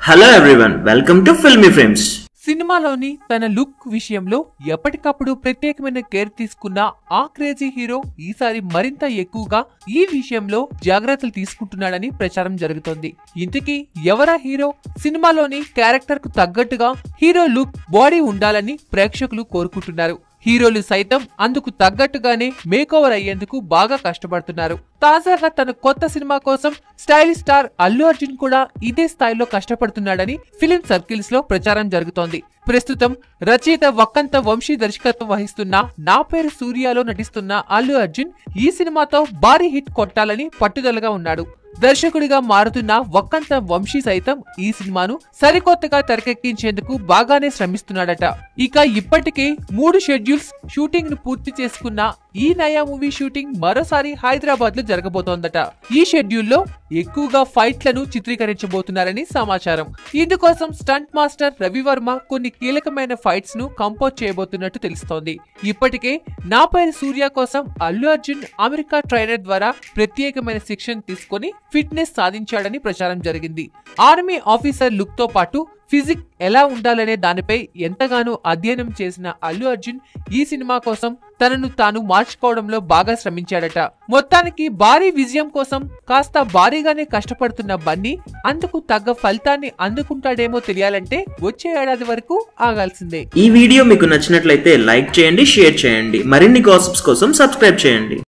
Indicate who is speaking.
Speaker 1: hello everyone welcome to Filmy Frames
Speaker 2: సినిమాలోని తన look విషయంలో ఎప్పటికప్పుడు ప్రత్యేకమైన కేర్ తీసుకున్న ఆ క్రేజీ హీరో ఈసారి మరింత ఎక్కువగా ఈ విషయంలో జాగ్రత్తలు తీసుకుంటున్నాడని ప్రచారం జరుగుతోంది ఇంతకీ ఎవరా హీరో సినిమాలోని క్యారెక్టర్ కు తగ్గట్టుగా హీరో లుక్ బాడీ ఉండాలని ప్రేక్షకులు కోరుకుంటున్నారు హీరోలు సైతం అందుకు తగ్గట్టుగానే మేకోవర్ అయ్యేందుకు బాగా కష్టపడుతున్నారు తాజాగా తన కొత్త సినిమా కోసం స్టైలిష్ స్టార్ అల్లు అర్జున్ కూడా ఇదే స్థాయిలో కష్టపడుతున్నాడని ఫిలిం సర్కిల్స్ లో ప్రచారం జరుగుతోంది ప్రస్తుతం రచయిత వక్కంత వంశీ దర్శకత్వం వహిస్తున్న నా పేరు సూర్యలో నటిస్తున్న అల్లు అర్జున్ ఈ సినిమాతో భారీ హిట్ కొట్టాలని పట్టుదలగా ఉన్నాడు దర్శకుడిగా మారుతున్న వక్కంత వంశీ సైతం ఈ సినిమాను సరికొత్తగా తెరకెక్కించేందుకు బాగానే శ్రమిస్తున్నాడట ఇక ఇప్పటికే మూడు షెడ్యూల్స్ షూటింగ్ ను పూర్తి చేసుకున్న ఈ నయా మూవీ షూటింగ్ మరోసారి హైదరాబాద్ లో జరగబోతోందట ఈ షెడ్యూల్లో ఎక్కువగా ఫైట్లను చిత్రీకరించబోతున్నారని సమాచారం ఇందుకోసం స్టంట్ మాస్టర్ రవివర్మ కొన్ని కీలకమైన ఫైట్స్ ను కంపోజ్ చేయబోతున్నట్టు తెలుస్తోంది ఇప్పటికే నా పేరు సూర్య కోసం అల్లు అర్జున్ అమెరికా ట్రైనర్ ద్వారా ప్రత్యేకమైన శిక్షణ తీసుకొని ఫిట్నెస్ సాధించాడని ప్రచారం జరిగింది ఆర్మీ ఆఫీసర్ లుక్ తో పాటు ఫిజిక్ ఎలా ఉండాలనే దానిపై ఎంతగానో అధ్యయనం చేసిన అల్లు అర్జున్ ఈ సినిమా కోసం తనను తాను మార్చుకోవడంలో బాగా శ్రమించాడట మొత్తానికి భారీ విజయం కోసం కాస్త భారీగానే కష్టపడుతున్న బన్నీ అందుకు తగ్గ ఫలితాన్ని అందుకుంటాడేమో తెలియాలంటే వచ్చే ఏడాది వరకు ఆగాల్సిందే
Speaker 1: ఈ వీడియో మీకు నచ్చినట్లయితే లైక్ చేయండి షేర్ చేయండి మరిన్ని గాసిప్స్ కోసం సబ్స్క్రైబ్ చేయండి